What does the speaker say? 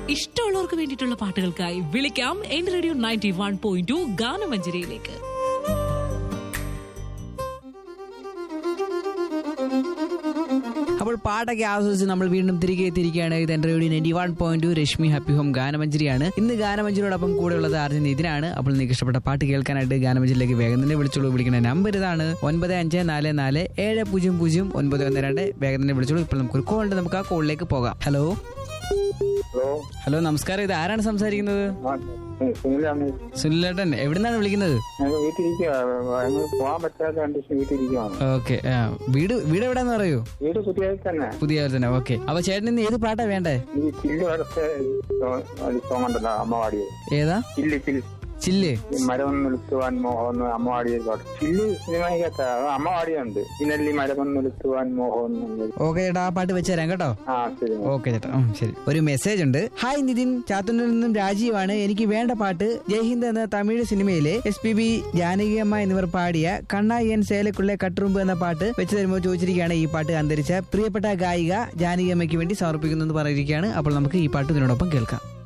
ഇഷ്ടമുള്ളവർക്ക് വേണ്ടിയിട്ടുള്ള പാട്ടുകൾക്കായി വിളിക്കാം എന്റെ radio ninety one point two ഗാനമഞ്ജരിയിലേക്ക് അപ്പോൾ പാട്ടൊക്കെ ആസ്വദിച്ച് നമ്മൾ വീണ്ടും തിരികെ എത്തിയിരിക്കുകയാണ് ഇത് എന്റെ radio ninety one point two Reshmi happy home ഗാനമഞ്ജരിയാണ് ഇന്ന് ഗാനമഞ്ജരിയോടൊപ്പം കൂടെ ഉള്ളത് ആർജൻ ഇതിനാണ് അപ്പോൾ നിങ്ങൾക്ക് ഇഷ്ടപ്പെട്ട പാട്ട് കേൾക്കാനായിട്ട് ഗാനമഞ്ജരിയിലേക്ക് വേഗം തന്നെ വിളിച്ചോളൂ വിളിക്കുന്ന നമ്പർ ഇതാണ് ഒൻപത് അഞ്ച് നാല് നാല് ഏഴ് പൂജ്യം പൂജ്യം ഒൻപത് ഒന്ന് രണ്ട് വേഗം തന്നെ വിളിച്ചോളൂ ഇപ്പോൾ നമുക്കൊരു കോൾ ഉണ്ട് നമുക്ക് ആ കോളിലേക്ക് പോകാം ഹലോ ഹലോ ഹലോ നമസ്കാരം ഇത് ആരാണ് സംസാരിക്കുന്നത് ആ, സുനിലാണ് സുനിലേട്ടൻ എവിടുന്നാണ് വിളിക്കുന്നത് ഞങ്ങൾ വീട്ടിലിരിക്കുക ഞങ്ങൾ പോകാൻ പറ്റാത്ത കണ്ടീഷൻ വീട്ടിലിരിക്കുകയാണ് ഓക്കെ വീട് വീട് എവിടെയാന്ന് പറയൂ വീട് പുതിയതായി തന്നെ പുതിയ തന്നെ ഓക്കെ അപ്പൊ ചേട്ടൻ ഇന്ന് ഏത് പാട്ടാ വേണ്ടേ ഈ ചില്ല് വരത്തെ സോങ് ഉണ്ടല്ലോ അമ്മവാടിയെ ഏതാ ചില്ല് ചില്ല് ചില്ല് ഈ മരം നിലുത്തുവാൻ മോഹം എന്ന് അമ്മവാടിയെ പാട്ട് ചില്ല് സിനിമയ്ക്കകത്ത് അമ്മവാടിയുണ്ട് ഇന്നല്ലി മരം നിലുത്തുവാൻ മോഹം എന്നുള്ളത്. ഓക്കെ ചേട്ടാ ആ പാട്ട് വെച്ച് തരാം കേട്ടോ ആ ശരി ഓക്കെ ചേട്ടാ ഉം, ശരി ഒരു മെസ്സേജ് ഉണ്ട് ഹായ് നിതിൻ ചാത്തന്നൂരിൽ നിന്നും രാജീവാണ് എനിക്ക് വേണ്ട പാട്ട് ജയ്ഹിന്ദ് എന്ന തമിഴ് സിനിമയിലെ എസ് പി ബി ജാനകിയമ്മ എന്നിവർ പാടിയ കണ്ണായൻ സേലക്കുള്ള കട്ടുറുമ്പ് എന്ന പാട്ട് വെച്ച് തരുമ്പോൾ ചോദിച്ചിരിക്കുകയാണ് ഈ പാട്ട് അന്തരിച്ച പ്രിയപ്പെട്ട ഗായിക ജാനകിയമ്മയ്ക്ക് വേണ്ടി സമർപ്പിക്കുന്നു എന്ന് പറഞ്ഞിരിക്കുകയാണ് അപ്പോൾ നമുക്ക് ഈ പാട്ട് ഇതിനോടൊപ്പം കേൾക്കാം